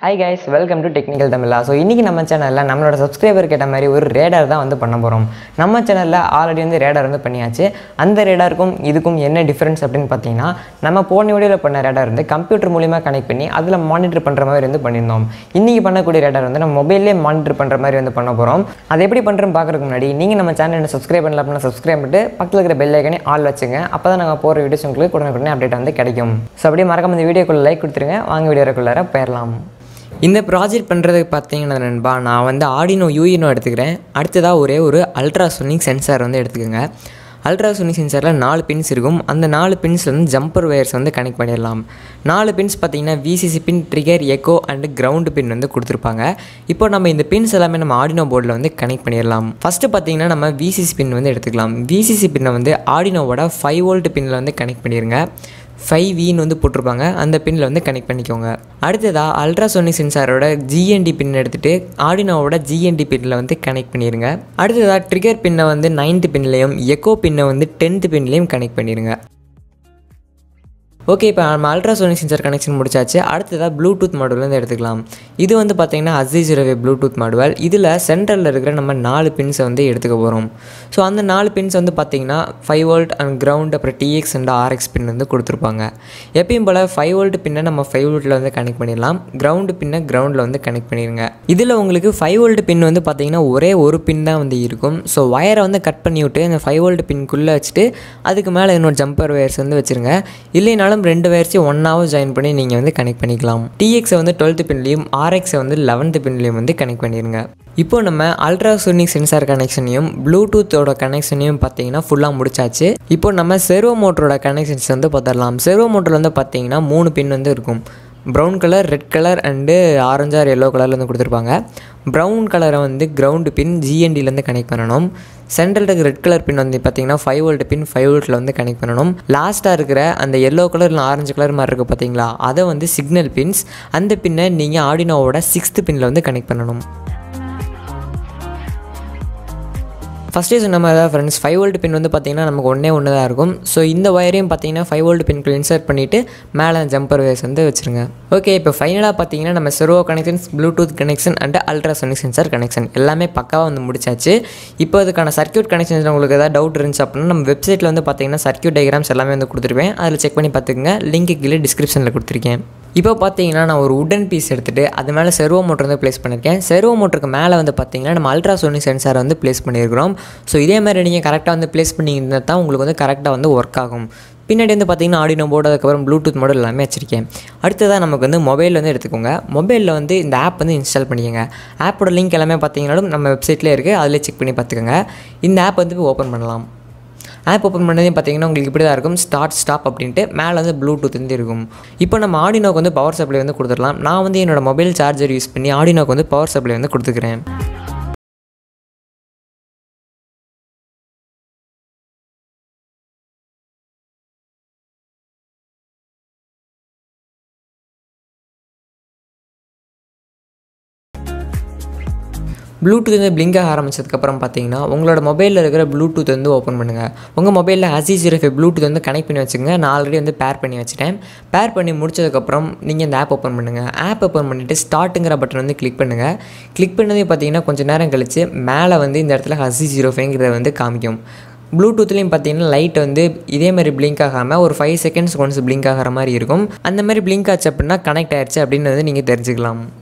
hi guys welcome to technical Tamizha so இன்றைக்கி நம்ம சேனலில் நம்மளோட சப்ஸ்கிரைபர் கேட்ட மாதிரி ஒரு ரேடார் தான் வந்து பண்ண போகிறோம் நம்ம சேனலில் ஆல்ரெடி வந்து ரேடார் வந்து பண்ணியாச்சு அந்த ரேடாருக்கும் இதுக்கும் என்ன டிஃப்ரென்ஸ் அப்படின்னு பார்த்தீங்கன்னா நம்ம போன வீடியோவில் பண்ண ரேடார் வந்து கம்ப்யூட்டர் மூலிமா கனெக்ட் பண்ணி அதில் மானிட்டர் பண்ணுற மாதிரி வந்து பண்ணியிருந்தோம் இன்றைக்கி பண்ணக்கூடிய ரேடார் வந்து நம்ம மொபைல்லே மானிட்டர் பண்ணுற மாதிரி வந்து பண்ண போகிறோம் அது எப்படி பண்ணுறோம் பார்க்குறதுக்கு முன்னாடி நீங்கள் நம்ம சேனலை சப்ஸ்கிரைப் பண்ணல அப்படின்னா சப்ஸ்கிரைப் பண்ணிட்டு பக்கத்தில் இருக்கிற பெல் ஐக்கனே ஆல் வச்சுங்க அப்போ தான் நாங்கள் போகிற வீடியோஸ் உங்களுக்கு உடனே அப்டேட் வந்து கிடைக்கும் ஸோ அப்படியே மறக்காம இந்த வீடியோக்குள்ளே லைக் கொடுத்துருங்க வாங்க வீடியோக்குள்ளார போயிடலாம் இந்த ப்ராஜெக்ட் பண்ணுறதுக்கு பார்த்தீங்கன்னா நண்பா நான் வந்து ஆடினோ யூஇனோ எடுத்துக்கிறேன் அடுத்ததாக ஒரே ஒரு அல்ட்ராசோனிக் சென்சார் வந்து எடுத்துக்கோங்க அல்ட்ராசோனிக் சென்சாரில் நாலு பின்ஸ் இருக்கும் அந்த நாலு பின்ஸில் வந்து ஜம்பர் ஒயர்ஸ் வந்து கனெக்ட் பண்ணிடலாம் நாலு பின்ஸ் பார்த்தீங்கன்னா VCC pin trigger echo and ground pin வந்து கொடுத்துருப்பாங்க இப்போ நம்ம இந்த பின்ஸ் எல்லாமே நம்ம ஆடினோ போர்டில் வந்து கனெக்ட் பண்ணிடலாம் ஃபஸ்ட்டு பார்த்தீங்கன்னா நம்ம விசிசி பின் வந்து எடுத்துக்கலாம் விசிசி பின்னை வந்து ஆடினோவோட ஃபைவ் வோல்ட் பின்னில் வந்து கனெக்ட் பண்ணிடுங்க ஃபைவ் வின்னு வந்து போட்டிருப்பாங்க அந்த பின்னில் வந்து கனெக்ட் பண்ணிக்கோங்க அடுத்ததாக அல்ட்ராசோனிக் சென்சாரோட ஜிஎன்டி பின் எடுத்துகிட்டு ஆடினோவோட ஜிஎன்டி பின்னில் வந்து கனெக்ட் பண்ணிடுங்க அடுத்ததாக ட்ரிகர் பின்னை வந்து நைன்த்து பின்லேயும் எக்கோ பின்னை வந்து டென்த்து பின்லேயும் கனெக்ட் பண்ணிடுங்க ஓகே இப்போ நம்ம அல்ட்ராசோனிக் சென்சார் கனெக்ஷன் முடிச்சாச்சு அடுத்ததாக ப்ளூடூத் மாடுவல் வந்து எடுத்துக்கலாம் இது வந்து பார்த்திங்கன்னா அசிஜிரவே ப்ளூடூத் மாடுவல் இதில் சென்ட்ரலில் இருக்கிற நம்ம நாலு பின்ஸை வந்து எடுத்துக்க போகிறோம் ஸோ அந்த நாலு பின்ஸ் வந்து பார்த்திங்கன்னா ஃபைவ் வோல்ட் அண்ட் கிரவுண்ட் அப்புறம் டிஎக்ஸ் அண்ட் ஆர்எக்ஸ் பின் வந்து கொடுத்துருப்பாங்க எப்பயும் போல் ஃபைவ் வோல்ட் பின்னை நம்ம ஃபைவ் வோல்ட்டில் வந்து கனெக்ட் பண்ணிடலாம் கிரவுண்டு பின்னை கிரவுண்டில் வந்து கனெக்ட் பண்ணிடுங்க இதில் உங்களுக்கு ஃபைவ் வோல்ட் பின் வந்து பார்த்திங்கன்னா ஒரே ஒரு பின் தான் வந்து இருக்கும் ஸோ ஒயரை வந்து கட் பண்ணி விட்டு அந்த ஃபைவ் வோல்ட் பின்குள்ளே வச்சுட்டு அதுக்கு மேலே இன்னொரு ஜம்பர் ஒயர்ஸ் வந்து வச்சுருங்க இல்லைனாலும் ரெண்டு ஒயர்ஸையும் ஒன்றாவும் ஜாயின் பண்ணி நீங்கள் வந்து கனெக்ட் பண்ணிக்கலாம் டிஎக்ஸை வந்து டுவெல்த்து பின்லேயும் ஆர்எக்ஸை வந்து லெவன்த்து பின்லேயும் வந்து கனெக்ட் பண்ணிடுங்க இப்போ நம்ம அல்ட்ராசோனிக் சென்சார் கனெக்ஷனையும் ப்ளூடூத்தோட கனெக்ஷனையும் பார்த்தீங்கன்னா ஃபுல்லாக முடிச்சாச்சு இப்போ நம்ம செர்வோ மோட்டரோட கனெக்ஷன்ஸ் வந்து பார்த்துடலாம் செர்வோ மோட்டர் வந்து பார்த்தீங்கன்னா மூணு பின் வந்து இருக்கும் brown colour red colour and orange or yellow கலரில் வந்து கொடுத்துருப்பாங்க ப்ரௌன் கலரை வந்து கிரவுண்டு பின் ஜிஎன்டிலேருந்து கனெக்ட் பண்ணணும் சென்ட்ரல் இருக்க ரெட் கலர் பின் வந்து பார்த்தீங்கன்னா ஃபைவ் வோல்ட் பின் ஃபைவ் வோல்ட்டில் வந்து கனெக்ட் பண்ணணும் லாஸ்ட்டாக இருக்கிற அந்த எல்லோ கலர் இல்லை ஆரஞ்சு கலர் மாதிரி இருக்குது பார்த்தீங்களா அதை வந்து சிக்னல் பின்ஸ் அந்த பின்னை நீங்கள் ஆடினோவோட சிக்ஸ்த்து பின்னில் வந்து கனெக்ட் பண்ணணும் ஃபஸ்ட்டே சொன்ன மாதிரி தான் ஃப்ரெண்ட்ஸ் ஃபைவ் வோல்ட் பின் வந்து பார்த்திங்கன்னா நமக்கு ஒன்றே ஒன்று தான் இருக்கும் ஸோ இந்த ஒயரையும் பார்த்தீங்கன்னா ஃபைவ் வோல்ட் பின்குள்ள இன்சர்ட் பண்ணிவிட்டு மேலே ஜம்பர் வேஸ் வந்து வச்சுருங்க ஓகே இப்போ ஃபைனலாக பார்த்தீங்கன்னா நம்ம servo connections bluetooth connection and ultrasonic sensor connection எல்லாமே பக்காவாக வந்து முடிச்சாச்சு இப்போ அதுக்கான சர்க்யூட் கனெக்ஷன்ஸ் உங்களுக்கு ஏதாவது டவுட் இருந்துச்சு அப்படின்னா நம்ம வெப்சைட்டில் வந்து பார்த்தீங்கன்னா சர்க்யூட் டயக்ராம்ஸ் எல்லாமே வந்து கொடுத்துருப்பேன் அதில் செக் பண்ணி பார்த்துக்குங்க லிங்க் கீழே டிஸ்கிரிப்ஷனில் கொடுத்துருக்கேன் இப்போ பார்த்தீங்கன்னா நான் ஒரு உடன் பீஸ் எடுத்துகிட்டு அது மேலே செர்வோ மோட்டர் வந்து ப்ளேஸ் பண்ணியிருக்கேன் செர்வோ மோட்டருக்கு மேலே வந்து பார்த்தீங்கன்னா நம்ம அல்ட்ராசோனிக் சென்சாரை வந்து ப்ளேஸ் பண்ணியிருக்கிறோம் ஸோ இதே மாதிரி நீங்கள் கரெக்டாக வந்து ப்ளேஸ் பண்ணியிருந்தா தான் உங்களுக்கு வந்து கரெக்டாக வந்து ஒர்க் ஆகும் பின்னாடி வந்து பார்த்திங்கன்னா ஆடினோ போர்டு அதுக்கப்புறம் ப்ளூடூத் மாடல் எல்லாமே வச்சிருக்கேன் அடுத்ததாக நமக்கு வந்து மொபைல் வந்து எடுத்துக்கோங்க மொபைலில் வந்து இந்த ஆப் வந்து இன்ஸ்டால் பண்ணிக்கோங்க ஆப்போட லிங்க் எல்லாமே பார்த்தீங்கன்னாலும் நம்ம வெப்சைட்லேயே இருக்குது அதிலே செக் பண்ணி பார்த்துக்கோங்க இந்த ஆப் வந்து ஓப்பன் பண்ணலாம் ஆப் ஓப்பன் பண்ணதையும் பார்த்தீங்கன்னா உங்களுக்கு இப்படி தான் இருக்கும் ஸ்டார்ட் ஸ்டாப் அப்படின்ட்டு மேலே வந்து ப்ளூடூத் வந்து இருக்கும் இப்போ நம்ம ஆடினோக்கு வந்து பவர் சப்ளை வந்து கொடுத்துடலாம் நான் வந்து என்னோட மொபைல் சார்ஜர் யூஸ் பண்ணி ஆடினோக்கு வந்து பவர் சப்ளை வந்து கொடுத்துக்கிறேன் ப்ளூடூத் வந்து பிளிங்க் ஆக ஆரம்பிச்சதுக்கப்புறம் பார்த்தீங்கன்னா உங்களோட மொபைலில் இருக்கிற ப்ளூடூத் வந்து ஓப்பன் பண்ணுங்கள் உங்கள் மொபைலில் அசி ஜீரோ ஃபைவ் ப்ளூடூத் வந்து கனெக்ட் பண்ணி வச்சுங்க நான் ஆல்ரெடி வந்து பேர் பண்ணி வச்சுட்டேன் பேர் பண்ணி முடிச்சதுக்கப்புறம் நீங்கள் இந்த ஆப் ஓப்பன் பண்ணுங்கள் ஆப் ஓப்பன் பண்ணிவிட்டு ஸ்டார்ட்டுங்கிற பட்டன் வந்து கிளிக் பண்ணுங்கள் கிளிக் பண்ணதே பார்த்தீங்கன்னா கொஞ்சம் நேரம் கழித்து மேலே வந்து இந்த இடத்துல அசி ஜீரோ ஃபைவ்ங்கிறத வந்து காமிக்கும் ப்ளூடூத்லேயும் பார்த்தீங்கன்னா லைட் வந்து இதே மாதிரி பிளிங்க் ஆகாமல் ஒரு ஃபைவ் செகண்ட்ஸ் ஒன்ஸ் பிளிங்க் ஆகிற மாதிரி இருக்கும் அந்த மாதிரி பிளிங்க் ஆச்சு அப்படின்னா கனெக்ட் ஆயிடுச்சு அப்படின்னு வந்து நீங்கள் தெரிஞ்சுக்கலாம்